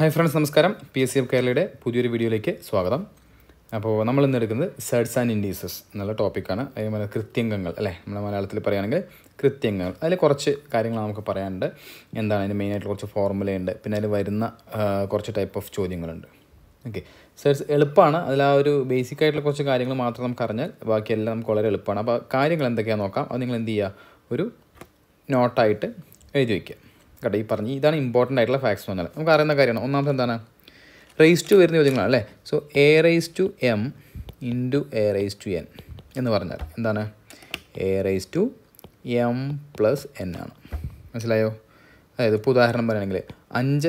hi friends നമസ്കാരം P S C of കേരളയുടെ പുതിയൊരു വീഡിയോയിലേക്ക് സ്വാഗതം അപ്പോൾ നമ്മൾ ഇന്ന് എടുക്കുന്നത് സെഡ്സ് ആൻഡ് ഇൻഡീസസ് എന്നുള്ള ടോപ്പിക്കാണ് അതേപോലെ കൃത്യംഗങ്ങൾ അല്ലേ നമ്മുടെ മലയാളത്തിൽ പറയുകയാണെങ്കിൽ കൃത്യങ്ങൾ അതിൽ കുറച്ച് കാര്യങ്ങൾ നമുക്ക് പറയാനുണ്ട് എന്താണ് അതിന് മെയിനായിട്ട് കുറച്ച് ഫോർമുലയുണ്ട് പിന്നെ അതിൽ വരുന്ന ആ, കുറച്ച് ടൈപ്പ് ഓഫ് ചോദ്യങ്ങളുണ്ട് ഓക്കെ സെഡ്സ് എളുപ്പമാണ് അതിൽ ആ ഒരു ബേസിക് ആയിട്ടുള്ള കുറച്ച് കാര്യങ്ങൾ മാത്രം നമുക്ക് അറിഞ്ഞാൽ ബാക്കിയെല്ലാം നമുക്ക് വളരെ എളുപ്പമാണ് അപ്പോൾ കാര്യങ്ങൾ എന്തൊക്കെയാണെന്ന് നോക്കാം അത് നിങ്ങൾ എന്ത് ചെയ്യുക ഒരു നോട്ടായിട്ട് എഴുതി വയ്ക്കുക കേട്ടോ ഈ പറഞ്ഞ് ഇതാണ് ഇമ്പോർട്ടൻ്റ് ആയിട്ടുള്ള ഫാക്ട്സ് എന്ന് പറഞ്ഞാൽ നമുക്ക് അറിയുന്ന കാര്യമാണ് ഒന്നാമത്തെ എന്താണ് റേസ് ടു വരുന്ന ചോദ്യങ്ങളാണ് അല്ലേ so a raise to m into a raise to n എന്ന് പറഞ്ഞാൽ എന്താണ് a raise to m plus n ആണ് മനസ്സിലായോ അതായത് ഇപ്പോൾ ഉദാഹരണം പറയുകയാണെങ്കിൽ അഞ്ച്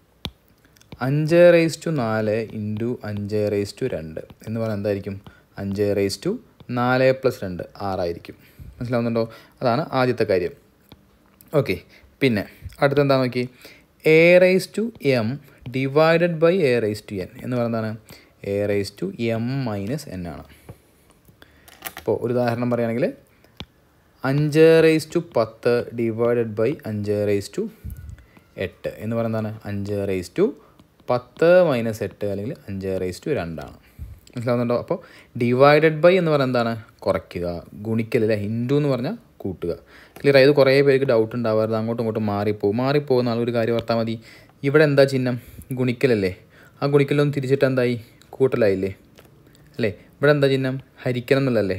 അഞ്ച് റേസ് ടു നാല് ഇൻറ്റു അഞ്ച് റേസ് ടു രണ്ട് എന്ന് പറഞ്ഞാൽ എന്തായിരിക്കും അഞ്ച് റേസ് ടു നാല് പ്ലസ് രണ്ട് ആറായിരിക്കും മനസ്സിലാവുന്നുണ്ടോ അതാണ് ആദ്യത്തെ കാര്യം ഓക്കെ പിന്നെ അടുത്തെന്താ നോക്കി a raise to m divided by a raise to n എന്ന് പറയുന്നതാണ് a raise to m minus n ആണ് ഇപ്പോൾ ഒരു ഉദാഹരണം പറയുകയാണെങ്കിൽ അഞ്ച് റേസ് ടു പത്ത് ഡിവൈഡഡ് ബൈ അഞ്ച് റേസ് ടു എട്ട് എന്ന് പറയുന്നതാണ് അഞ്ച് റേസ് ടു പത്ത് മൈനസ് എട്ട് അല്ലെങ്കിൽ അഞ്ച് റേസ് ടു രണ്ടാണ് മനസ്സിലാവുന്നുണ്ടോ അപ്പോൾ ഡിവൈഡഡ് ബൈ എന്ന് പറയുന്നത് എന്താണ് കുറയ്ക്കുക ഗുണിക്കൽ അല്ലേ ഹിന്ദു എന്ന് പറഞ്ഞാൽ കൂട്ടുക ക്ലിയർ ആയത് കുറേ പേർക്ക് ഡൗട്ട് ഉണ്ടാവാറുണ്ട് അങ്ങോട്ടും ഇങ്ങോട്ടും മാറിപ്പോകും മാറിപ്പോകുന്ന ആൾ ഒരു കാര്യം ഓർത്താൽ മതി ഇവിടെ എന്താ ചിഹ്നം ഗുണിക്കലല്ലേ ആ ഗുണിക്കലൊന്നും തിരിച്ചിട്ട് എന്തായി കൂട്ടലായില്ലേ അല്ലേ ഇവിടെ എന്താ ചിഹ്നം ഹരിക്കണം എന്നുള്ളതല്ലേ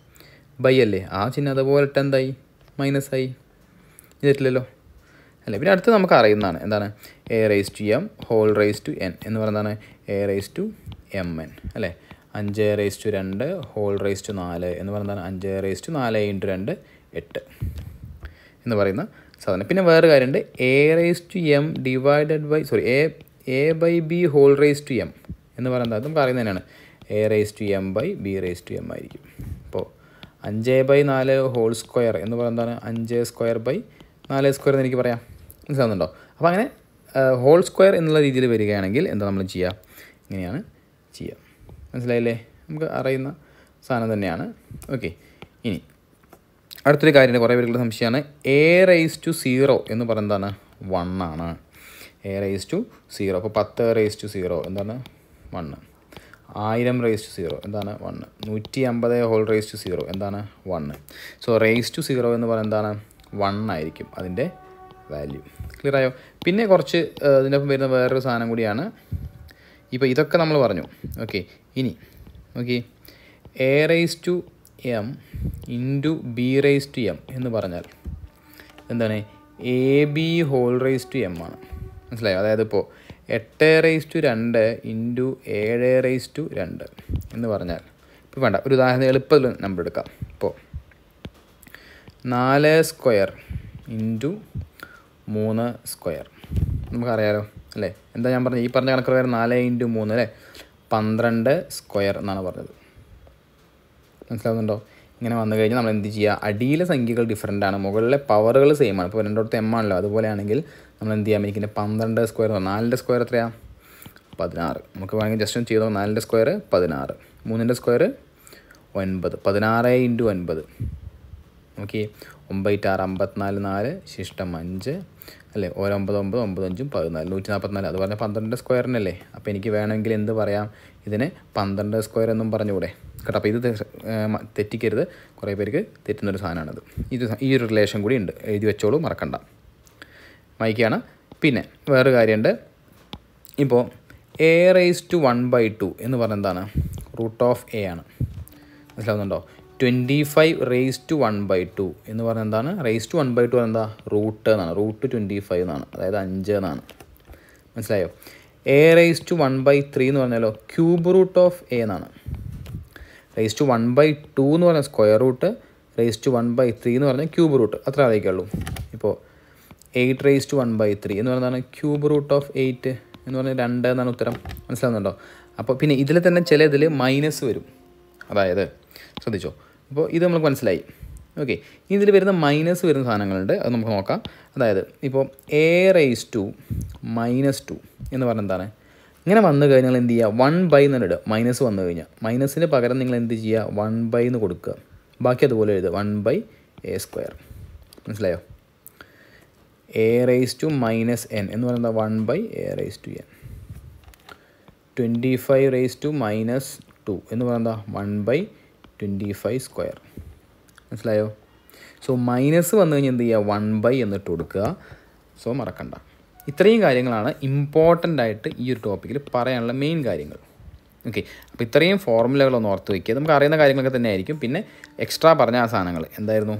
ബൈ അല്ലേ ആ ചിഹ്നം അതുപോലെ ഇട്ട് എന്തായി മൈനസ് ആയി ചെയ്തിട്ടില്ലല്ലോ അല്ലേ പിന്നെ അടുത്ത് നമുക്ക് അറിയുന്നതാണ് എന്താണ് a raise to m whole raise to n എന്ന് പറയുന്നതാണ് a raise to m n അല്ലേ അഞ്ച് റേസ് ടു രണ്ട് ഹോൾ റേസ് ടു നാല് എന്ന് പറയുന്നതാണ് അഞ്ച് റേസ് ടു നാല് ഇൻറ്റു രണ്ട് എട്ട് എന്ന് പറയുന്ന സാധനം പിന്നെ വേറെ കാര്യമുണ്ട് a raise to m divided by sorry a a by b whole raise to m എന്ന് പറയുന്നത് നമുക്ക് അറിയുന്നത് തന്നെയാണ് a raise to m by b raise to m ആയിരിക്കും അപ്പോൾ അഞ്ച് ബൈ നാല് ഹോൾ സ്ക്വയർ എന്ന് പറയുന്നതാണ് അഞ്ച് സ്ക്വയർ ബൈ നാല് സ്ക്വയർ എന്ന് എനിക്ക് പറയാം മനസ്സിലാവുന്നുണ്ടോ അപ്പോൾ അങ്ങനെ ഹോൾ സ്ക്വയർ എന്നുള്ള രീതിയിൽ വരികയാണെങ്കിൽ എന്താ നമ്മൾ ചെയ്യുക ഇങ്ങനെയാണ് ചെയ്യുക മനസ്സിലായില്ലേ നമുക്ക് അറിയുന്ന സാധനം തന്നെയാണ് ഓക്കെ ഇനി അടുത്തൊരു കാര്യമുണ്ട് കുറേ പേർക്കുള്ള സംശയമാണ് എ റേസ് ടു സീറോ എന്ന് പറയുന്നതാണ് വൺ ആണ് എ റേസ് ടു സീറോ അപ്പോൾ പത്ത് റേസ് ടു സീറോ എന്താണ് വണ്ണ് ആയിരം റേസ് ടു സീറോ എന്താണ് വണ്ണ് നൂറ്റി അമ്പത് ഹോൾ റേസ് ടു സീറോ എന്താണ് one so raise to zero എന്ന് പറയുന്നത് എന്താണ് വൺ ആയിരിക്കും അതിൻ്റെ വാല്യൂ ക്ലിയർ ആയോ പിന്നെ കുറച്ച് ഏഹ്, ഇതിൻ്റെ ഒപ്പം വരുന്ന വേറൊരു സാധനം കൂടിയാണ് ഇപ്പോൾ ഇതൊക്കെ നമ്മൾ പറഞ്ഞു ഓക്കെ ഇനി okay a raise to m into b raise to m എന്ന് പറഞ്ഞാൽ എന്താണ് a b whole raise to m ആണ് മനസ്സിലായോ അതായത് ഇപ്പോൾ എട്ട് റേസ് ടു രണ്ട് ഇൻറ്റു ഏഴ് റേസ് ടു രണ്ട് എന്ന് പറഞ്ഞാൽ ഇപ്പോൾ വേണ്ട ഒരു ഉദാഹരണം എളുപ്പത്തിൽ നമ്പർ എടുക്കാം ഇപ്പോൾ നാല് സ്ക്വയർ ഇൻറ്റു മൂന്ന് സ്ക്വയർ നമുക്കറിയാലോ അല്ലേ എന്താ ഞാൻ പറഞ്ഞത് ഈ പറഞ്ഞ കണക്ക് പ്രകാരം നാല് ഇൻറ്റു മൂന്ന് അല്ലേ പന്ത്രണ്ട് സ്ക്വയർ എന്നാണ് പറഞ്ഞത് മനസ്സിലാവുന്നുണ്ടോ ഇങ്ങനെ വന്നു കഴിഞ്ഞാൽ നമ്മൾ എന്ത് ചെയ്യുക അടിയിലെ സംഖ്യകൾ ഡിഫറൻ്റ് ആണ് മുകളിലെ പവറുകൾ സെയിം ആണ് ഇപ്പോൾ രണ്ടിടത്ത് എം ആണല്ലോ അതുപോലെയാണെങ്കിൽ നമ്മൾ എന്ത് ചെയ്യാൻ പറ്റും പന്ത്രണ്ട് സ്ക്വയർ നാലിൻ്റെ സ്ക്വയർ എത്രയാണ് പതിനാറ് നമുക്ക് വേണമെങ്കിൽ ജസ്റ്റ് ഒന്ന് ചെയ്തോ നാലിൻ്റെ സ്ക്വയർ പതിനാറ് മൂന്നിൻ്റെ സ്ക്വയർ ഒൻപത് പതിനാറ് ഇൻറ്റു ഒൻപത് നോക്കി ഒമ്പത് ആറ് അമ്പത്തിനാല് നാല് ശിഷ്ടം അഞ്ച് അല്ലേ ഓരോ ഒമ്പത് ഒമ്പത് ഒമ്പത് അഞ്ചും പതിനാല് നൂറ്റി നാൽപ്പത്തിനാല് അത് പറഞ്ഞാൽ പന്ത്രണ്ട് സ്ക്വയറിനല്ലേ അപ്പോൾ എനിക്ക് വേണമെങ്കിൽ എന്ത് പറയാം ഇതിനെ പന്ത്രണ്ട് സ്ക്വയർ എന്നും പറഞ്ഞുകൂടെ കേട്ടോ അപ്പോൾ ഇത് തെ- ഏർ മ- തെറ്റിക്കരുത് കുറേ പേർക്ക് തെറ്റുന്നൊരു സാധനമാണിത് ഇത് ഈ ഒരു റിലേഷൻ കൂടി ഉണ്ട് എഴുതി വെച്ചോളൂ മറക്കണ്ട മൈക്കാണ് പിന്നെ വേറൊരു കാര്യമുണ്ട് ഇപ്പോൾ a raise to one by two എന്ന് പറഞ്ഞാൽ എന്താണ് റൂട്ട് ഓഫ് എ ആണ് മനസ്സിലാവുന്നുണ്ടോ twenty five raise to one by two എന്ന് പറഞ്ഞാൽ എന്താണ് raise to one by two എന്താ റൂട്ട് എന്നാണ് റൂട്ട് ട്വൻറ്റി ഫൈവ് എന്നാണ് അതായത് അഞ്ച് എന്നാണ് മനസ്സിലായോ a raise to one by three എന്ന് പറഞ്ഞാലോ ക്യൂബ് റൂട്ട് ഓഫ് എ എന്നാണ് raise to one by two എന്ന് പറഞ്ഞാൽ square root raise to one by three എന്ന് പറഞ്ഞാൽ ക്യൂബ് റൂട്ട് അത്ര ആലോചിക്കുള്ളൂ ഇപ്പോൾ eight raise to one by three എന്ന് പറയുന്നതാണ് ക്യൂബ് റൂട്ട് ഓഫ് എയ്റ്റ് എന്ന് പറഞ്ഞാൽ രണ്ട് എന്നാണ് ഉത്തരം മനസ്സിലാവുന്നുണ്ടോ അപ്പോൾ പിന്നെ ഇതിൽ തന്നെ ചില ഇതിൽ മൈനസ് വരും അതായത് ശ്രദ്ധിച്ചോ അപ്പോൾ ഇത് നമുക്ക് മനസ്സിലായി ഓക്കെ ഇതിൽ വരുന്ന മൈനസ് വരുന്ന സാധനങ്ങളുണ്ട് അത് നമുക്ക് നോക്കാം അതായത് ഇപ്പോൾ a raise to minus two എന്ന് പറഞ്ഞാൽ എന്താണ് ഇങ്ങനെ വന്നു കഴിഞ്ഞാൽ എന്ത് ചെയ്യുക വൺ ബൈ എന്ന് ഇടുക മൈനസ് വന്നു കഴിഞ്ഞാൽ മൈനസിന് പകരം നിങ്ങൾ എന്ത് ചെയ്യുക വൺ ബൈ എന്ന് കൊടുക്കുക ബാക്കി അതുപോലെ എഴുതുക വൺ ബൈ എ സ്ക്വയർ മനസ്സിലായോ a raise to minus n എന്ന് പറയുന്നത് one by a raise to n twenty five raise to minus two എന്ന് പറയുന്നത് one by twenty five square മനസ്സിലായോ സോ മൈനസ് വന്നു കഴിഞ്ഞാൽ എന്ത് ചെയ്യുക വൺ ബൈ എന്നിട്ട് കൊടുക്കുക സോ മറക്കണ്ട ഇത്രയും കാര്യങ്ങളാണ് ഇമ്പോർട്ടൻ്റ് ആയിട്ട് ഈ ഒരു ടോപ്പിക്കിൽ പറയാനുള്ള മെയിൻ കാര്യങ്ങൾ ഓക്കെ അപ്പോൾ ഇത്രയും ഫോർമുലകളൊന്ന് ഓർത്ത് വയ്ക്കുക നമുക്ക് അറിയുന്ന കാര്യങ്ങളൊക്കെ തന്നെ ആയിരിക്കും പിന്നെ എക്സ്ട്രാ പറഞ്ഞ ആ സാധനങ്ങൾ എന്തായിരുന്നു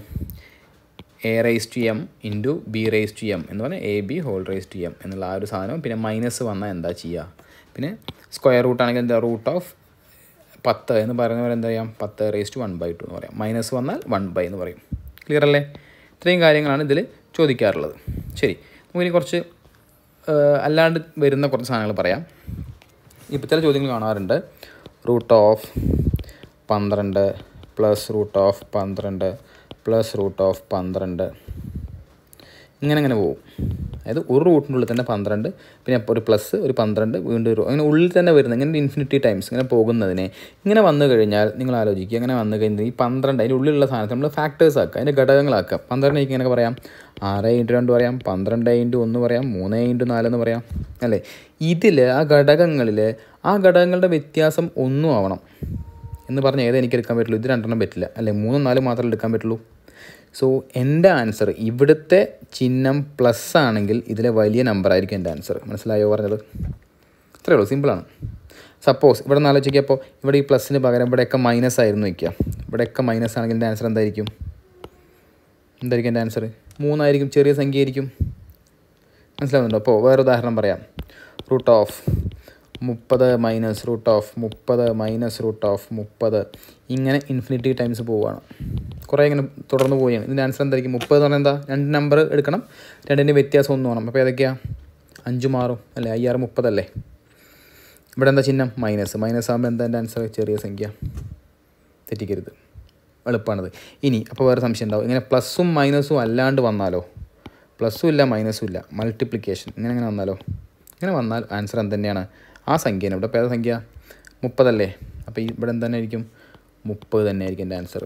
a raise to m into b raise to m എന്ന് പറഞ്ഞാൽ a b whole raise to m എന്നുള്ള ആ ഒരു സാധനം പിന്നെ മൈനസ് വന്നാൽ എന്താ ചെയ്യുക പിന്നെ സ്ക്വയർ റൂട്ട് ആണെങ്കിൽ എന്താ റൂട്ട് ഓഫ് പത്ത് എന്ന് പറയുന്ന പോലെ എന്താ ചെയ്യാം പത്ത് raise to one by two എന്ന് പറയാം മൈനസ് വന്നാൽ വൺ ബൈ എന്ന് പറയും ക്ലിയർ അല്ലേ ഇത്രയും കാര്യങ്ങളാണ് ഇതിൽ ചോദിക്കാറുള്ളത് ശരി നമുക്കിനി കുറച്ച് അല്ലാണ്ട് വരുന്ന കുറച്ച് സാധനങ്ങൾ പറയാം ഇപ്പോൾ ചില ചോദ്യങ്ങൾ കാണാറുണ്ട് റൂട്ട് ഓഫ് പന്ത്രണ്ട് പ്ലസ് റൂട്ട് ഓഫ് പന്ത്രണ്ട് പ്ലസ് റൂട്ട് ഓഫ് പന്ത്രണ്ട് ഇങ്ങനെ അങ്ങനെ പോകും അതായത് ഒരു റൂട്ടിൻ്റെ ഉള്ളിൽ തന്നെ പന്ത്രണ്ട് പിന്നെ അപ്പോൾ ഒരു പ്ലസ് ഒരു പന്ത്രണ്ട് വീണ്ടും ഒരു അങ്ങനെ ഉള്ളിൽ തന്നെ വരുന്നത് ഇങ്ങനെ ഇൻഫിനിറ്റി ടൈംസ് ഇങ്ങനെ പോകുന്നതിനെ ഇങ്ങനെ വന്നു കഴിഞ്ഞാൽ നിങ്ങൾ ആലോചിക്കുക അങ്ങനെ വന്നു കഴിഞ്ഞാൽ ഈ പന്ത്രണ്ട് അതിൻ്റെ ഉള്ളിലുള്ള സാധനത്തെ നമ്മൾ ഫാക്ടേഴ്സ് ആക്കുക അതിൻ്റെ ഘടകങ്ങളാക്കുക പന്ത്രണ്ട് എനിക്ക് ഇങ്ങനെ പറയാം ആറ് ഇൻറ്റു രണ്ട് പറയാം പന്ത്രണ്ട് ഇൻറ്റു ഒന്ന് പറയാം മൂന്ന് ഇൻറ്റു നാലെന്ന് പറയാം അല്ലേ ഇതിൽ ആ ഘടകങ്ങളിൽ ആ ഘടകങ്ങളുടെ വ്യത്യാസം ഒന്നും ആവണം എന്ന് പറഞ്ഞാൽ ഏത് എനിക്ക് എടുക്കാൻ പറ്റുള്ളൂ ഇത് രണ്ടെണ്ണം പറ്റില്ല അല്ലേ മൂന്നും നാലും മാത്രമേ എടുക്കാൻ പറ്റുള്ളൂ സോ എൻ്റെ ആൻസർ ഇവിടുത്തെ ചിഹ്നം പ്ലസ് ആണെങ്കിൽ ഇതിലെ വലിയ നമ്പർ ആയിരിക്കും എൻ്റെ ആൻസർ മനസ്സിലായോ പറഞ്ഞത് ഇത്രയേ ഉള്ളൂ സിമ്പിളാണ് സപ്പോസ് ഇവിടെ നിന്ന് ആലോചിക്കുക ഇവിടെ ഈ പ്ലസ്സിന് പകരം ഇവിടെയൊക്കെ മൈനസ് ആയിരുന്നു വയ്ക്കുക ഇവിടെയൊക്കെ മൈനസ് ആണെങ്കിൽ എൻ്റെ ആൻസർ എന്തായിരിക്കും എന്തായിരിക്കും എൻ്റെ ആൻസർ മൂന്നായിരിക്കും ചെറിയ സംഖ്യ ആയിരിക്കും മനസ്സിലാവുന്നുണ്ടോ അപ്പോൾ വേറെ ഉദാഹരണം പറയാം റൂട്ട് ഓഫ് മുപ്പത് മൈനസ് റൂട്ട് ഓഫ് മുപ്പത് മൈനസ് റൂട്ട് ഓഫ് മുപ്പത് ഇങ്ങനെ ഇൻഫിനിറ്റി ടൈംസ് പോവുകയാണ് കുറേ ഇങ്ങനെ തുടർന്ന് പോവുകയാണ് ഇതിൻ്റെ ആൻസർ എന്തായിരിക്കും മുപ്പത് എന്ന് പറഞ്ഞാൽ എന്താ രണ്ട് നമ്പർ എടുക്കണം രണ്ടിൻ്റെ വ്യത്യാസം ഒന്ന് വേണം അപ്പോൾ ഏതൊക്കെയാണ് അഞ്ച് മാറും അല്ലേ അയ്യാറ് മുപ്പതല്ലേ ഇവിടെ എന്താ ചിഹ്നം മൈനസ് മൈനസ് ആകുമ്പോൾ എന്താ എൻ്റെ ആൻസർ ചെറിയ സംഖ്യ തെറ്റിക്കരുത് എളുപ്പമാണത് ഇനി അപ്പോൾ വേറെ സംശയം ഉണ്ടാവും ഇങ്ങനെ പ്ലസ്സും മൈനസും അല്ലാണ്ട് വന്നാലോ പ്ലസ്സും ഇല്ല മൈനസും ഇല്ല മൾട്ടിപ്ലിക്കേഷൻ ഇങ്ങനെ ഇങ്ങനെ വന്നാലോ ഇങ്ങനെ വന്നാൽ ആൻസർ എന്ത് തന്നെയാണ് ആ സംഖ്യയാണ് ഇവിടെ പേത സംഖ്യ മുപ്പതല്ലേ അപ്പോൾ ഈ ഇവിടെ എന്ത് തന്നെ ആയിരിക്കും മുപ്പത് തന്നെ ആയിരിക്കും എൻ്റെ ആൻസർ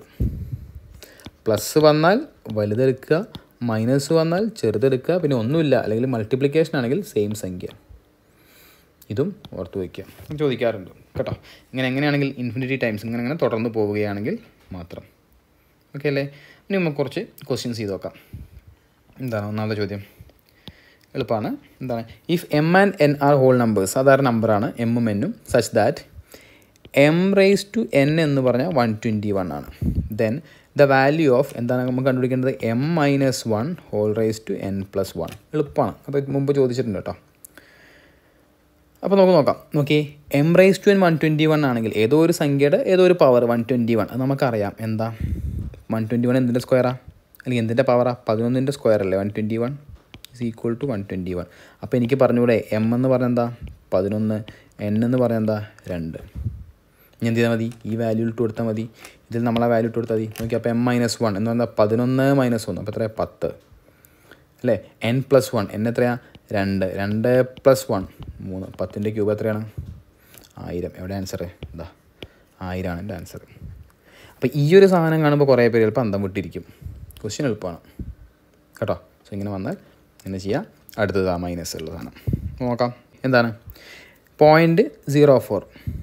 പ്ലസ് വന്നാൽ വലുതെടുക്കുക മൈനസ് വന്നാൽ ചെറുതെടുക്കുക പിന്നെ ഒന്നുമില്ല അല്ലെങ്കിൽ മൾട്ടിപ്ലിക്കേഷൻ ആണെങ്കിൽ സെയിം സംഖ്യ ഇതും ഓർത്ത് വയ്ക്കുക ചോദിക്കാറുണ്ട് കേട്ടോ ഇങ്ങനെ എങ്ങനെയാണെങ്കിൽ ഇൻഫിനിറ്റി ടൈംസ് ഇങ്ങനെ ഇങ്ങനെ തുടർന്ന് പോവുകയാണെങ്കിൽ മാത്രം ഓക്കെ അല്ലേ ഇനി നമുക്ക് കുറച്ച് ക്വസ്റ്റ്യൻസ് ചെയ്ത് നോക്കാം എന്താണ് ഒന്നാമത്തെ ചോദ്യം എളുപ്പമാണ് എന്താണ് if m and n are whole numbers സാധാരണ നമ്പറാണ് എമ്മും എന്നും such that m raise to n എന്ന് പറഞ്ഞാൽ വൺ ട്വൻറ്റി വൺ ആണ് ദെൻ ദ വാല്യൂ ഓഫ് എന്താണ് നമുക്ക് കണ്ടുപിടിക്കേണ്ടത് m minus one whole raise to n plus one എളുപ്പമാണ് അത് മുമ്പ് ചോദിച്ചിട്ടുണ്ട് കേട്ടോ അപ്പോൾ നമുക്ക് നോക്കാം നോക്കി m raise to n one twenty one ആണെങ്കിൽ ഏതോ ഒരു സംഖ്യയുടെ ഏതോ ഒരു പവർ വൺ ട്വൻറ്റി വൺ അത് നമുക്കറിയാം എന്താ വൺ ട്വൻറ്റി വൺ എന്തിൻ്റെ സ്ക്വയറാ അല്ലെങ്കിൽ എന്തിൻ്റെ പവറാ പതിനൊന്നിൻ്റെ സ്ക്വയർ അല്ലേ one twenty one is equal to one twenty one അപ്പോൾ എനിക്ക് പറഞ്ഞൂടെ എം എന്ന് പറഞ്ഞാൽ എന്താ പതിനൊന്ന് എൻ എന്ന് പറഞ്ഞാൽ എന്താ രണ്ട് ഇനി എന്ത് ചെയ്താൽ മതി ഈ വാല്യൂ ഇട്ട് കൊടുത്താൽ മതി ഇതിൽ നമ്മൾ ആ വാല്യൂ ഇട്ട് കൊടുത്താൽ മതി നോക്കി അപ്പോൾ എം മൈനസ് വൺ എന്ന് പറഞ്ഞാൽ പതിനൊന്ന് മൈനസ് ഒന്ന് അപ്പോൾ എത്രയാണ് പത്ത് അല്ലേ എൻ പ്ലസ് വൺ എൻ എത്രയാണ് രണ്ട് രണ്ട് പ്ലസ് വൺ മൂന്ന് പത്തിൻ്റെ ക്യൂബ് എത്രയാണ് ആയിരം എവിടെ ആൻസർ എന്താ ആയിരമാണ് എൻ്റെ ആൻസർ അപ്പോൾ ഈ ഒരു സാധനം കാണുമ്പോൾ കുറേ പേര് ചിലപ്പോൾ അന്തം വിട്ടിരിക്കും ക്വസ്റ്റ്യൻ എളുപ്പമാണ് കേട്ടോ സോ ഇങ്ങനെ വന്നാൽ എന്താ ചെയ്യുക അടുത്തത് ആ മൈനസ് ഉള്ള സാധനം നോക്കാം എന്താണ് point zero four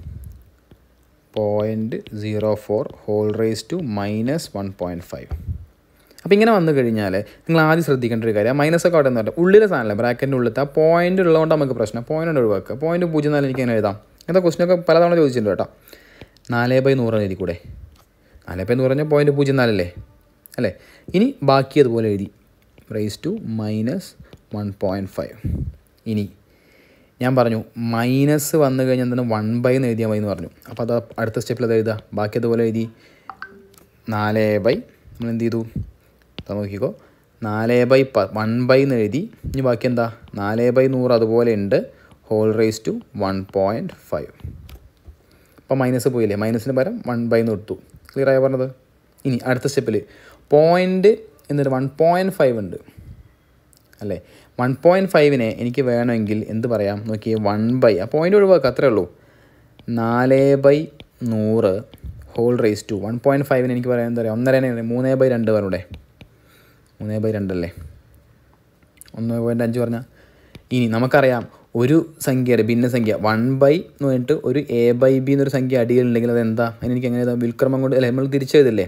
point zero four whole raise to minus one point five അപ്പോൾ ഇങ്ങനെ വന്നു കഴിഞ്ഞാൽ നിങ്ങൾ ആദ്യം ശ്രദ്ധിക്കേണ്ട ഒരു കാര്യം മൈനസ് ഒക്കെ അവിടെ നിന്ന് പറഞ്ഞാൽ ഉള്ളിലെ സാധനമല്ല ബ്രാക്കറ്റിൻ്റെ ഉള്ളിലത്തെ ആ പോയിൻ്റ് ഉള്ളതുകൊണ്ട് നമുക്ക് പ്രശ്നം പോയിൻ്റ് ഒഴിവാക്കുക പോയിൻറ്റ് പൂജ്യം നാല് എനിക്ക് അങ്ങനെ എഴുതാം എന്താ ക്വസ്റ്റ്യനൊക്കെ പലതവണ ചോദിച്ചിട്ടുണ്ട് കേട്ടോ നാല് ബൈ നൂറ് എഴുതി കൂടെ നാല് ബൈ നൂറ് പറഞ്ഞാൽ പോയിൻറ്റ് പൂജ്യം നാലല്ലേ അല്ലേ ഇനി ബാക്കി അതുപോലെ എഴുതി raise to minus one point five ഇനി ഞാൻ പറഞ്ഞു മൈനസ് വന്നു കഴിഞ്ഞാൽ എന്താണ് വൺ ബൈ എന്ന് എഴുതിയാൽ മതി എന്ന് പറഞ്ഞു അപ്പോൾ അത് അടുത്ത സ്റ്റെപ്പിൽ അത് എഴുതുക ബാക്കി അതുപോലെ എഴുതി നാല് ബൈ നമ്മൾ എന്ത് ചെയ്തു ഇതാ നോക്കിക്കോ നാല് ബൈ പ വൺ ബൈ എന്ന് എഴുതി ഇനി ബാക്കി എന്താ നാല് ബൈ നൂറ് അതുപോലെ ഉണ്ട് whole raise to one point five അപ്പോൾ മൈനസ് പോയില്ലേ മൈനസിന് പകരം വൺ ബൈ എന്ന് കൊടുത്തു ക്ലിയർ ആയ പറഞ്ഞത് ഇനി അടുത്ത സ്റ്റെപ്പിൽ പോയിൻറ്റ് എന്നിട്ട് വൺ പോയിൻറ്റ് ഫൈവ് ഉണ്ട് അല്ലേ വൺ പോയിൻറ്റ് ഫൈവിനെ എനിക്ക് വേണമെങ്കിൽ എന്ത് പറയാം നോക്കിയേ വൺ ബൈ ആ പോയിൻ്റ് ഒഴിവാക്കുക അത്രേ ഉള്ളൂ നാല് ബൈ നൂറ് whole raise to one point ഫൈവിന് എനിക്ക് പറയാൻ എന്താ പറയുക ഒന്നര മൂന്ന് ബൈ രണ്ട് പറഞ്ഞൂടെ മൂന്ന് ബൈ രണ്ടല്ലേ ഒന്ന് പോയിൻറ്റ് അഞ്ച് പറഞ്ഞാൽ ഇനി നമുക്കറിയാം ഒരു സംഖ്യയുടെ ഭിന്നസംഖ്യ വൺ ബൈ എന്ന് പറഞ്ഞിട്ട് ഒരു എ ബൈ ബി എന്നൊരു സംഖ്യ അടിയിലുണ്ടെങ്കിൽ അത് എന്താ അതിന് എനിക്ക് എങ്ങനെ എഴുതാം വിൽക്രമം കൊണ്ട് അല്ലേ നമ്മൾ തിരിച്ചെഴുതില്ലേ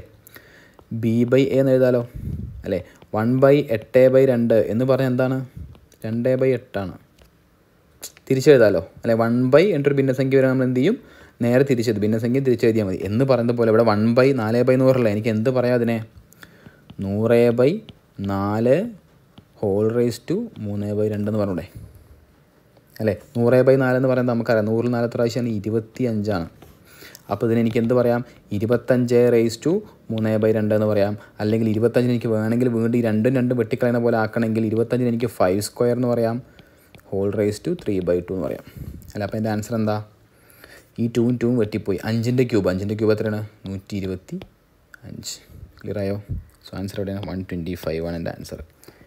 ബി ബൈ എ എന്ന് എഴുതാലോ അല്ലേ വൺ ബൈ എട്ട് ബൈ രണ്ട് എന്ന് പറഞ്ഞാൽ എന്താണ് രണ്ട് ബൈ എട്ടാണ് തിരിച്ചെഴുതാലോ അല്ലെ വൺ ബൈ എന്നൊരു ഭിന്നസംഖ്യ വരെ നമ്മൾ എന്ത് ചെയ്യും നേരെ തിരിച്ചെഴുതി ഭിന്നസംഖ്യ തിരിച്ചെഴുതിയാൽ മതി എന്ന് പറയുന്നത് പോലെ ഇവിടെ വൺ ബൈ നാല് ബൈ നൂറല്ല എനിക്ക് എന്ത് പറയാം അതിനെ നൂറ് ബൈ നാല് ഹോൾ റേസ് ടു മൂന്ന് ബൈ രണ്ട് എന്ന് പറഞ്ഞൂടെ അല്ലേ നൂറ് ബൈ നാല് എന്ന് പറയുന്നത് നമുക്കറിയാം നൂറിൽ നാല് പ്രാവശ്യമാണ് ഇരുപത്തി അഞ്ചാണ് അപ്പോൾ ഇതിന് എനിക്ക് എന്ത് പറയാം ഇരുപത്തഞ്ച് റേസ് ടു മൂന്ന് ബൈ രണ്ട് എന്ന് പറയാം അല്ലെങ്കിൽ ഇരുപത്തഞ്ചിന് എനിക്ക് വേണമെങ്കിൽ വീണ്ടും ഈ രണ്ടും രണ്ടും വെട്ടിക്കളയുന്ന പോലെ ആക്കണമെങ്കിൽ ഇരുപത്തഞ്ചിന് എനിക്ക് ഫൈവ് സ്ക്വയർ എന്ന് പറയാം whole raise to three by two എന്ന് പറയാം അല്ല അപ്പോൾ എൻ്റെ ആൻസർ എന്താ ഈ ടൂവും ടൂവും വെട്ടിപ്പോയി അഞ്ചിൻ്റെ ക്യൂബ് അഞ്ചിൻ്റെ ക്യൂബ് എത്രയാണ് നൂറ്റി ഇരുപത്തി അഞ്ച് ക്ലിയർ ആയോ സോ ആൻസർ എവിടെയാണ് വൺ ട്വൻറ്റി ഫൈവ് ആണ് എൻ്റെ ആൻസർ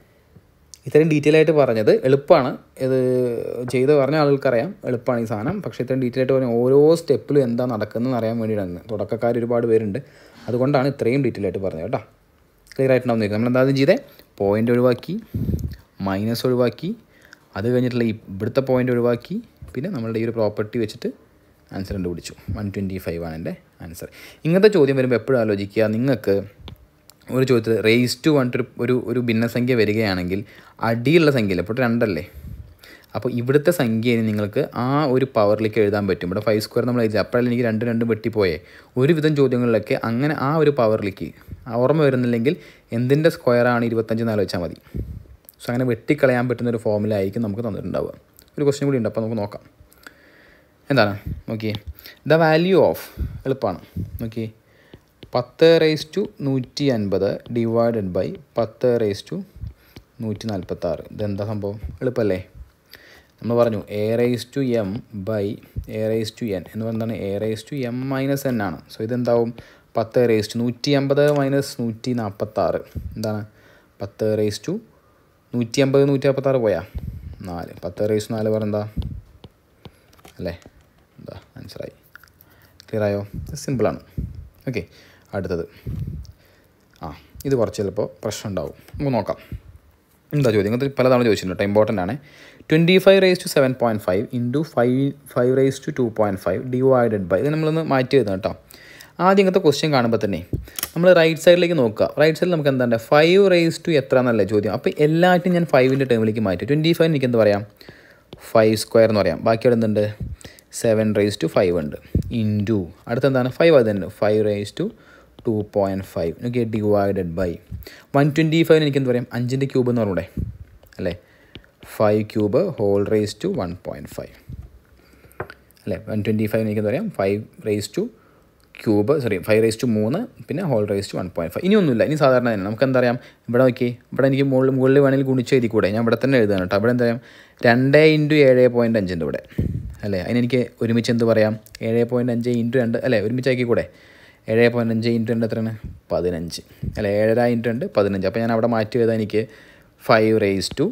ഇത്രയും ഡീറ്റെയിൽ ആയിട്ട് പറഞ്ഞത് എളുപ്പമാണ് ഇത് ചെയ്ത് പറഞ്ഞ ആളുകൾക്കറിയാം എളുപ്പമാണ് ഈ സാധനം പക്ഷേ ഇത്രയും ഡീറ്റെയിൽ ആയിട്ട് പറഞ്ഞ ഓരോ സ്റ്റെപ്പിലും എന്താ നടക്കുന്നതെന്ന് അറിയാൻ വേണ്ടിയിട്ടാണ് തുടക്കക്കാർ ഒരുപാട് പേരുണ്ട് അതുകൊണ്ടാണ് ഇത്രയും ഡീറ്റെയിൽ ആയിട്ട് പറഞ്ഞത് കേട്ടോ ക്ലിയർ ആയിട്ടുണ്ടാവും നമ്മൾ എന്താ ചെയ്തേ പോയിൻ്റ് ഒഴിവാക്കി മൈനസ് ഒഴിവാക്കി അത് കഴിഞ്ഞിട്ടുള്ള ഈ ഇവിടുത്തെ പോയിൻ്റ് ഒഴിവാക്കി പിന്നെ നമ്മളുടെ ഈ ഒരു പ്രോപ്പർട്ടി വെച്ചിട്ട് ആൻസർ കണ്ടുപിടിച്ചു വൺ ട്വൻറ്റി ഫൈവ് ആണ് എൻ്റെ ആൻസർ ഇങ്ങനത്തെ ചോദ്യം വരുമ്പോൾ എപ്പോഴും ആലോചിക്കുക നിങ്ങൾക്ക് ഒരു ചോദ്യത്തിൽ റേസ് ടു പറഞ്ഞിട്ട് ഒരു ഒരു ഭിന്നസംഖ്യ വരികയാണെങ്കിൽ അടിയുള്ള സംഖ്യയില്ല ഇപ്പോൾ രണ്ടല്ലേ അപ്പോൾ ഇവിടുത്തെ സംഖ്യയെ നിങ്ങൾക്ക് ആ ഒരു പവറിലേക്ക് എഴുതാൻ പറ്റും ഇവിടെ ഫൈവ് സ്ക്വയർ നമ്മൾ എഴുതി അപ്പോഴല്ലേ എനിക്ക് രണ്ട് രണ്ട് വെട്ടിപ്പോയേ ഒരുവിധം ചോദ്യങ്ങളിലൊക്കെ അങ്ങനെ ആ ഒരു പവറിലേക്ക് ഓർമ്മ വരുന്നില്ലെങ്കിൽ എന്തിൻ്റെ സ്ക്വയറാണ് ഇരുപത്തഞ്ച് നാല് വെച്ചാൽ മതി സോ അങ്ങനെ വെട്ടിക്കളയാൻ പറ്റുന്ന ഒരു ഫോമിലായിരിക്കും നമുക്ക് തന്നിട്ടുണ്ടാവുക ഒരു ക്വസ്റ്റ്യൻ കൂടി ഉണ്ട് അപ്പോൾ നമുക്ക് നോക്കാം എന്താണ് നോക്കിയേ ദ വാല്യൂ ഓഫ് എളുപ്പമാണ് നോക്കിയേ പത്ത് റേസ് ടു നൂറ്റി അൻപത് ഡിവൈഡഡ് ബൈ പത്ത് റേസ് ടു നൂറ്റി നാൽപ്പത്താറ് ഇതെന്താ സംഭവം എളുപ്പമല്ലേ നമ്മൾ പറഞ്ഞു a raise to m by a raise to n എന്ന് പറഞ്ഞാൽ a raise to m minus n ആണ് സോ ഇതെന്താവും പത്ത് റേസ് ടു നൂറ്റി അമ്പത് മൈനസ് നൂറ്റി നാൽപ്പത്താറ് എന്താണ് പത്ത് റേസ് ടു നൂറ്റി അമ്പത് നൂറ്റി നാൽപ്പത്താറ് പോയാ നാല് പത്ത് റേസ് നാല് പറഞ്ഞെന്താ അല്ലേ എന്താ ആൻസറായി ക്ലിയർ ആയോ സിമ്പിളാണ് ഓക്കെ അടുത്തത് ആ ഇത് കുറച്ച് ചിലപ്പോൾ പ്രശ്നം ഉണ്ടാവും നമുക്ക് നോക്കാം എന്താ ചോദ്യം ഇങ്ങനത്തെ പലതവണ ചോദിച്ചിട്ടുണ്ട് കേട്ടോ ഇമ്പോർട്ടൻ്റ് ആണ് twenty five raise to seven point five into five five raise to two point five divided by ഇത് നമ്മളൊന്ന് മാറ്റി എഴുതാം കേട്ടോ ആദ്യം ഇങ്ങനത്തെ ക്വസ്റ്റ്യൻ കാണുമ്പോൾ തന്നെ നമ്മൾ റൈറ്റ് സൈഡിലേക്ക് നോക്കുക റൈറ്റ് സൈഡിൽ നമുക്ക് എന്താണ് ഫൈവ് റേസ് ടു എത്ര എന്നല്ലേ ചോദ്യം അപ്പോൾ എല്ലാറ്റിനും ഞാൻ ഫൈവിൻ്റെ ടേമിലേക്ക് മാറ്റി ട്വൻറ്റി ഫൈവ് എനിക്ക് എന്ത് പറയാം ഫൈവ് സ്ക്വയർ എന്ന് പറയാം ബാക്കി അവിടെ എന്തുണ്ട് സെവൻ റേസ് ടു ഫൈവ് ഉണ്ട് ഇൻറ്റു അടുത്തെന്താണ് ഫൈവ് അത് തന്നെ five raise to two point five okay divided by one twenty ഫൈവിന് എനിക്ക് എന്ത് പറയാം അഞ്ചിൻ്റെ ക്യൂബ് എന്ന് പറഞ്ഞൂടെ അല്ലേ five cube whole raise to one point five അല്ലേ വൺ ട്വൻറ്റി ഫൈവ് എനിക്ക് എന്താ പറയാം five raise to cube sorry five raise to മൂന്ന് പിന്നെ whole raise to one point five ഇനി ഒന്നുമില്ല ഇനി സാധാരണ തന്നെ നമുക്ക് എന്താ പറയാം ഇവിടെ നോക്കി ഇവിടെ എനിക്ക് മുകളിൽ മുകളിൽ വേണമെങ്കിൽ ഗുണിച്ച് എഴുതി കൂടെ ഞാൻ ഇവിടെ തന്നെ എഴുതാൻ കേട്ടോ അവിടെ എന്താ പറയാം രണ്ട് ഇൻറ്റു ഏഴ് പോയിൻറ്റ് അഞ്ചുണ്ട് ഇവിടെ അല്ലേ അതിനെനിക്ക് ഒരുമിച്ച് എന്ത് പറയാം ഏഴ് പോയിൻറ്റ് അഞ്ച് ഇൻറ്റു രണ്ട് അല്ലേ ഒരുമിച്ച് ആക്കി കൂടെ ഏഴ് പോയിൻറ്റ് അഞ്ച് ഇൻറ്റു രണ്ട് എത്രയാണ് പതിനഞ്ച് അല്ലേ ഏഴര ഇൻറ്റു രണ്ട് പതിനഞ്ച് അപ്പോൾ ഞാൻ അവിടെ മാറ്റി എഴുതാൻ എനിക്ക് five raise to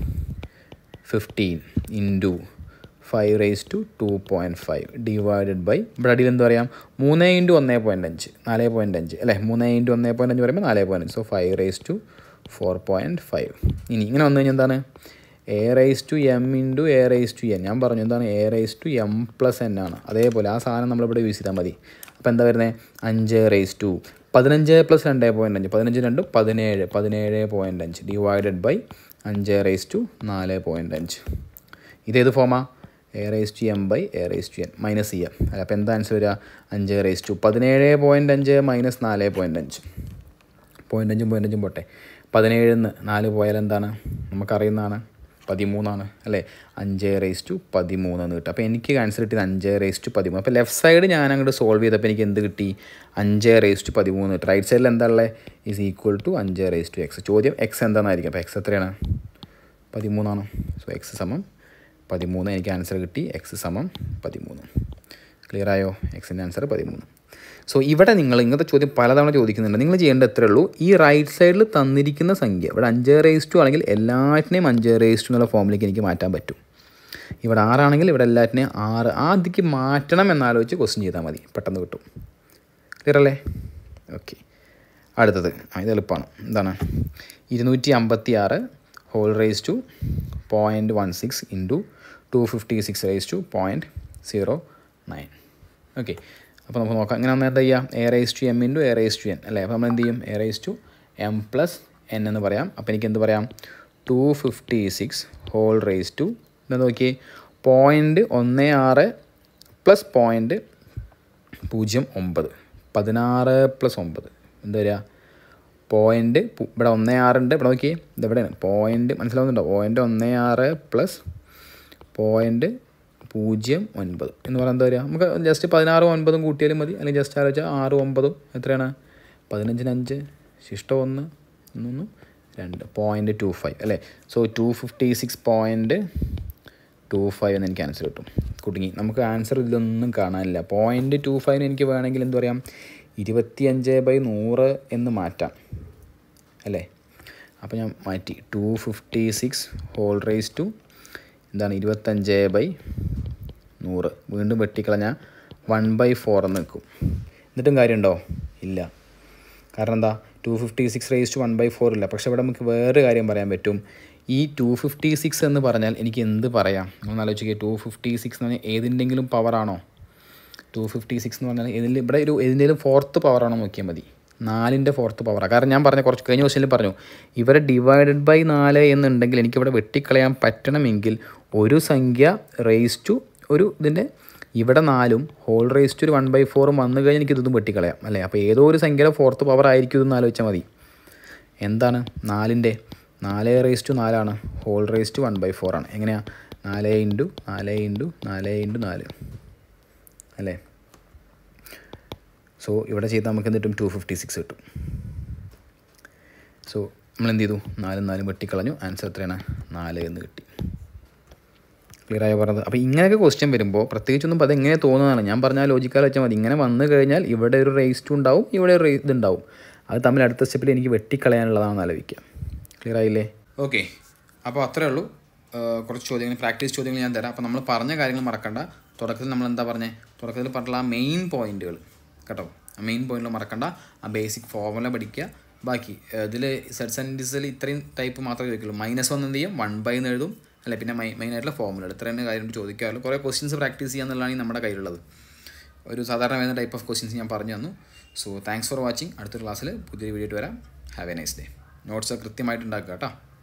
fifteen into five raise to two point five divided by ഇവിടെ അടിയിൽ എന്താ പറയാം മൂന്ന് ഇൻറ്റു ഒന്നേ പോയിൻറ്റ് അഞ്ച് നാല് പോയിൻറ്റ് അഞ്ച് അല്ലേ മൂന്ന് ഇൻറ്റു ഒന്നേ പോയിൻറ്റ് അഞ്ച് പറയുമ്പോൾ നാല് പോയിൻറ്റ് അഞ്ച് so five raise to four point five ഇനി ഇങ്ങനെ വന്നു കഴിഞ്ഞാൽ എന്താണ് a raise to m into a raise to n ഞാൻ പറഞ്ഞു എന്താണ് a raise to m plus n ആണ് അതേപോലെ ആ സാധനം നമ്മളിവിടെ യൂസ് ചെയ്താൽ മതി അപ്പോൾ എന്താ വരുന്നത് അഞ്ച് റേസ് ടു പതിനഞ്ച് പ്ലസ് രണ്ട് പോയിൻറ്റ് അഞ്ച് പതിനഞ്ച് രണ്ടും പതിനേഴ് പതിനേഴ് പോയിൻറ്റ് അഞ്ച് ഡിവൈഡഡ് ബൈ അഞ്ച് റേസ് ടു നാല് പോയിൻറ്റ് അഞ്ച് ഇതേത് ഫോമാ a raise to m by a raise to n minus ചെയ്യാം അല്ല അപ്പോൾ എന്താ ആൻസർ വരിക അഞ്ച് റേസ് ടു പതിനേഴ് പോയിൻറ്റ് അഞ്ച് മൈനസ് നാല് പോയിൻറ്റ് അഞ്ച് പോയിൻറ്റ് അഞ്ചും പോയിൻറ്റ് അഞ്ചും പോട്ടെ പതിനേഴിൽ നിന്ന് നാല് പോയാൽ എന്താണ് നമുക്കറിയുന്നതാണ് പതിമൂന്നാണ് അല്ലേ അഞ്ച് റേസ് ടു പതിമൂന്ന് എന്ന് കിട്ടും അപ്പോൾ എനിക്ക് ആൻസർ കിട്ടിയത് അഞ്ച് റേസ് ടു പതിമൂന്ന് അപ്പോൾ ലെഫ്റ്റ് സൈഡ് ഞാൻ അങ്ങോട്ട് സോൾവ് ചെയ്തപ്പോൾ എനിക്ക് എന്ത് കിട്ടി അഞ്ച് റേസ് ടു പതിമൂന്ന് കിട്ടും റൈറ്റ് സൈഡിൽ എന്താ ഉള്ളത് ഈസ് ഈക്വൽ ടു അഞ്ച് റേസ് ടു എക്സ് ചോദ്യം എക്സ് എന്താണെന്നായിരിക്കും അപ്പോൾ എക്സ് എത്രയാണ് പതിമൂന്നാണ് സോ എക്സ് സമം പതിമൂന്ന് എനിക്ക് ആൻസർ കിട്ടി എക്സ് സമം പതിമൂന്ന് ക്ലിയർ ആയോ എക്സിൻ്റെ ആൻസർ പതിമൂന്ന് സോ ഇവിടെ നിങ്ങൾ ഇങ്ങനത്തെ ചോദ്യം പലതവണ ചോദിക്കുന്നുണ്ട് നിങ്ങൾ ചെയ്യേണ്ടത് എത്രയേ ഉള്ളൂ ഈ റൈറ്റ് സൈഡിൽ തന്നിരിക്കുന്ന സംഖ്യ ഇവിടെ അഞ്ച് റേസ് ടു ആണെങ്കിൽ എല്ലാറ്റിനെയും അഞ്ച് റേസ് ടു എന്നുള്ള ഫോമിലേക്ക് എനിക്ക് മാറ്റാൻ പറ്റും ഇവിടെ ആറാണെങ്കിൽ ഇവിടെ എല്ലാറ്റിനെയും ആറ് ആദ്യക്ക് മാറ്റണം എന്നാലോചിച്ച് ക്വസ്റ്റ്യൻ ചെയ്താൽ മതി പെട്ടെന്ന് കിട്ടും ക്ലിയർ അല്ലേ ഓക്കെ അടുത്തത് ആ ഇത് എളുപ്പമാണ് എന്താണ് ഇരുന്നൂറ്റി അമ്പത്തി ആറ് whole raise to point one six into two fifty six raise to point zero nine okay അപ്പോൾ നമുക്ക് നോക്കാം ഇങ്ങനെ നമ്മൾ എന്താ ചെയ്യുക a raise to m into a raise to n അല്ലേ അപ്പോൾ നമ്മൾ എന്ത് ചെയ്യും a raise to m plus n എന്ന് പറയാം അപ്പോൾ എനിക്ക് എന്ത് പറയാം two fifty six whole raise to എന്താ നോക്കി പോയിൻറ്റ് ഒന്ന് ആറ് പ്ലസ് പോയിൻറ്റ് പൂജ്യം ഒമ്പത് പതിനാറ് പ്ലസ് ഒമ്പത് എന്താ വരിക പോയിൻറ്റ് ഇവിടെ ഒന്ന് ആറുണ്ട് ഇവിടെ നോക്കി ഇത് എവിടെയാണ് പോയിൻറ്റ് മനസ്സിലാവുന്നുണ്ടോ പോയിൻറ്റ് ഒന്ന് ആറ് പ്ലസ് പോയിൻറ്റ് പൂജ്യം ഒൻപത് എന്ന് പറയാൻ എന്താ വരിക നമുക്ക് ജസ്റ്റ് പതിനാറും ഒൻപതും കൂട്ടിയാലും മതി അല്ലെങ്കിൽ ജസ്റ്റ് ആലോചിച്ചാൽ ആറും ഒമ്പതും എത്രയാണ് പതിനഞ്ചിന് അഞ്ച് ശിഷ്ടം ഒന്ന് ഒന്നൊന്ന് രണ്ട് പോയിൻറ്റ് ടു ഫൈവ് അല്ലേ so two fifty six point two five എന്ന് എനിക്ക് ആൻസർ കിട്ടും കുടുങ്ങി നമുക്ക് ആൻസർ ഇതിലൊന്നും കാണാനില്ല പോയിൻറ്റ് ടു ഫൈവിന് എനിക്ക് വേണമെങ്കിൽ എന്ത് പറയാം ഇരുപത്തിയഞ്ച് ബൈ നൂറ് എന്ന് മാറ്റാം അല്ലേ അപ്പോൾ ഞാൻ മാറ്റി two fifty six whole raise to എന്താണ് ഇരുപത്തഞ്ച് ബൈ നൂറ് വീണ്ടും വെട്ടിക്കളഞ്ഞാൽ വൺ ബൈ ഫോർ എന്ന് നിൽക്കും എന്നിട്ടും കാര്യമുണ്ടോ ഇല്ല കാരണം എന്താ two fifty six raise to one by four ഇല്ല പക്ഷേ ഇവിടെ നമുക്ക് വേറെ കാര്യം പറയാൻ പറ്റും ഈ ടു ഫിഫ്റ്റി സിക്സ് എന്ന് പറഞ്ഞാൽ എനിക്ക് എന്ത് പറയാം ഒന്ന് ആലോചിക്കുക ടു ഫിഫ്റ്റി സിക്സ് എന്ന് പറഞ്ഞാൽ ഏതിൻ്റെങ്കിലും പവറാണോ ടു ഫിഫ്റ്റി സിക്സ് എന്ന് പറഞ്ഞാൽ ഇതിൽ ഇവിടെ ഒരു ഏതിൻ്റെങ്കിലും ഫോർത്ത് പവറാണോ നോക്കിയാൽ മതി നാലിൻ്റെ ഫോർത്ത് പവറാണ് കാരണം ഞാൻ പറഞ്ഞ കുറച്ച് കഴിഞ്ഞ ക്വസ്റ്റനിൽ പറഞ്ഞു ഇവരെ ഡിവൈഡഡ് ബൈ നാല് എന്നുണ്ടെങ്കിൽ എനിക്കിവിടെ വെട്ടിക്കളയാൻ പറ്റണമെങ്കിൽ ഒരു സംഖ്യ റേസ് ടു ഒരു ഇതിൻ്റെ ഇവിടെ നാലും ഹോൾ റേസ് ടു ഒരു വൺ ബൈ ഫോറും വന്നു കഴിഞ്ഞാൽ എനിക്ക് ഇതൊന്നും വെട്ടിക്കളയാം അല്ലേ അപ്പോൾ ഏതോ ഒരു സംഖ്യയുടെ ഫോർത്ത് പവർ ആയിരിക്കും ഇതെന്ന് ആലോചിച്ചാൽ മതി എന്താണ് നാലിൻ്റെ നാല് റേസ് ടു നാലാണ് whole raise to one by four ആണ് എങ്ങനെയാണ് നാല് ഇൻറ്റു നാല് ഇൻറ്റു നാല് ഇൻറ്റു നാല് അല്ലേ സോ ഇവിടെ ചെയ്താൽ നമുക്ക് എന്ത് കിട്ടും ടു ഫിഫ്റ്റി സിക്സ് കിട്ടും സോ നമ്മൾ എന്ത് ചെയ്തു നാലും നാലും വെട്ടിക്കളഞ്ഞു ആൻസർ എത്രയാണ് നാല് എന്ന് കിട്ടി ക്ലിയർ ആയി പറഞ്ഞത് അപ്പോൾ ഇങ്ങനെയൊക്കെ ക്വസ്റ്റ്യൻ വരുമ്പോൾ പ്രത്യേകിച്ചൊന്നും അത് എങ്ങനെ തോന്നുന്നതാണ് ഞാൻ പറഞ്ഞാൽ ലോജിക്കാൽ വെച്ചാൽ മതി ഇങ്ങനെ വന്നു കഴിഞ്ഞാൽ ഇവിടെ ഒരു റേസ് ടു ഉണ്ടാവും ഇവിടെ ഒരു റേസ് ഇതുണ്ടാവും അത് തമ്മിൽ അടുത്ത സ്റ്റെപ്പിൽ എനിക്ക് വെട്ടിക്കളയാനുള്ളതാണെന്ന് ആലോചിക്കുക ക്ലിയർ ആയില്ലേ ഓക്കെ അപ്പോൾ അത്രേ ഉള്ളൂ കുറച്ച് ചോദ്യങ്ങൾ പ്രാക്ടീസ് ചോദ്യങ്ങൾ ഞാൻ തരാം അപ്പോൾ നമ്മൾ പറഞ്ഞ കാര്യങ്ങൾ മറക്കണ്ട തുടക്കത്തിൽ നമ്മൾ എന്താ പറഞ്ഞത് തുടക്കത്തിൽ പറഞ്ഞിട്ടുള്ള ആ മെയിൻ പോയിന്റുകൾ കേട്ടോ ആ മെയിൻ പോയിന്റിൽ മറക്കണ്ട ആ ബേസിക് ഫോർമുല പഠിക്കുക ബാക്കി ഇതിൽ സെറ്റ് സെൻറ്റൻസിൽ ഇത്രയും ടൈപ്പ് മാത്രമേ ചോദിക്കുള്ളൂ മൈനസ് വൺ എന്ത് ചെയ്യും വൺ ബൈ എന്ന് എഴുതും അല്ല പിന്നെ മൈ മെയിനായിട്ടുള്ള ഫോർമുല ഇത്ര തന്നെ കാര്യം ചോദിക്കാറുള്ളൂ കുറേ ക്വസ്റ്റ്യൻസ് പ്രാക്ടീസ് ചെയ്യുക എന്നുള്ളതാണ് നമ്മുടെ കയ്യിലുള്ളത് ഒരു സാധാരണ വരുന്ന ടൈപ്പ് ഓഫ് ക്വസ്റ്റ്യൻസ് ഞാൻ പറഞ്ഞു തന്നു സോ താങ്ക്സ് ഫോർ വാച്ചിങ് അടുത്ത ക്ലാസ്സിൽ പുതിയൊരു വീഡിയോ വരാം have a nice day notes കൃത്യമായിട്ട് ഉണ്ടാക്കുക കേട്ടോ